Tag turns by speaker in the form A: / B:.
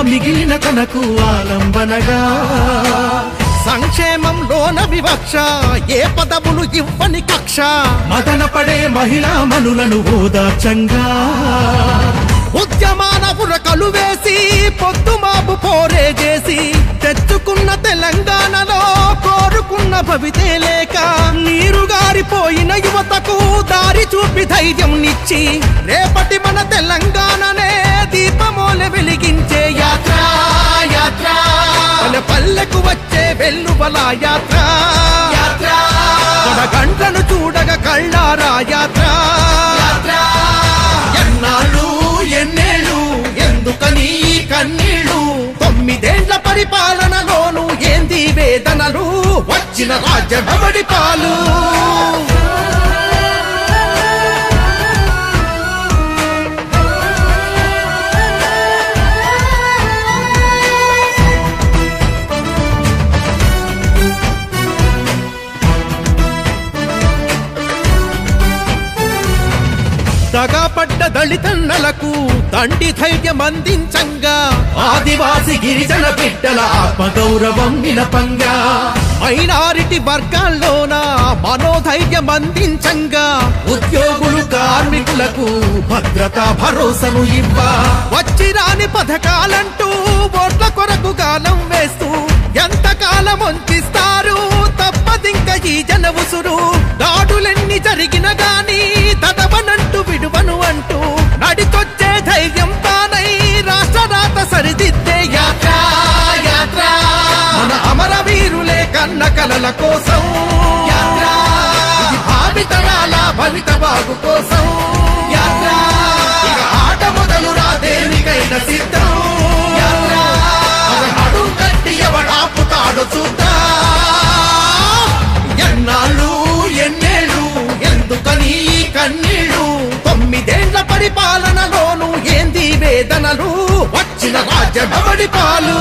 A: మిగిలిన తనకు ఆలంబనగా సంక్షేమంలోన వివక్ష ఏ పదవులు ఇవ్వని కక్ష మదన పడే మహిళా మనులను ఓదార్చంగా ఉద్యమాన ఉరకలు వేసి పొద్దుమాపు పోరే చేసి తెచ్చుకున్న తెలంగాణలో కోరుకున్న భవితే లేక నీరు గారిపోయిన యువతకు దారి చూపి ధైర్యం నిచ్చి రేపటి మన తెలంగాణనే దీపమోల వెలిగించే యాత్ర యాత్ర మన పల్లెకు వచ్చే వెల్లువల యాత్ర యాత్ర మన గంటను చూడగ కళ్ళారా యాత్ర యాత్ర ఎన్నాళ్ళు ఎన్నేళ్ళు ఎందుకని ఈ కన్నీళ్ళు తొమ్మిదేండ్ల పరిపాలనలోను ఏంది వేదనలు వచ్చిన రాజ్యమడి పాలు దగాపడ్డ దళితన్నలకు తండ్రి ధైర్యం అందించంగా ఆదివాసి గిరిజన బిడ్డల ఆత్మగౌరవం వినపంగా మైనారిటీ వర్గాల్లోన మనోధైర్యం అందించంగా ఉద్యోగులు కార్మికులకు భద్రత భరోసను ఇవ్వ వచ్చి రాని పథకాలంటూ ఓట్ల కొరకు గాలం వేస్తూ ఎంతకాలం వంచిస్తారు తప్పదింక ఈ జన ఉసురు దాడులెన్ని జరిగిన గాని తదవనంటూ విడువను అంటూ నడికొచ్చే ధైర్యం తానై రాష్ట్ర రాత సరిదిద్దే యాత్ర యాత్ర మన అమరవీరులే కన్న కలల కోసం యాత్ర ఇది భావితరాల భవిత బాగు కోసం యాత్ర ఇక ఆట మొదలు రా దేనికైనా సిద్ధం యాత్ర అడుగు కట్టి ఎవడాపుతాడో చూద్దాం ఎన్నాళ్ళు ఎన్నేళ్ళు ఎందుకని ఈ కన్నీళ్ళు తొమ్మిదేండ్ల పరిపాలనలోను ఏంది వేదనలు వచ్చిన రాజ్యమడి పాలు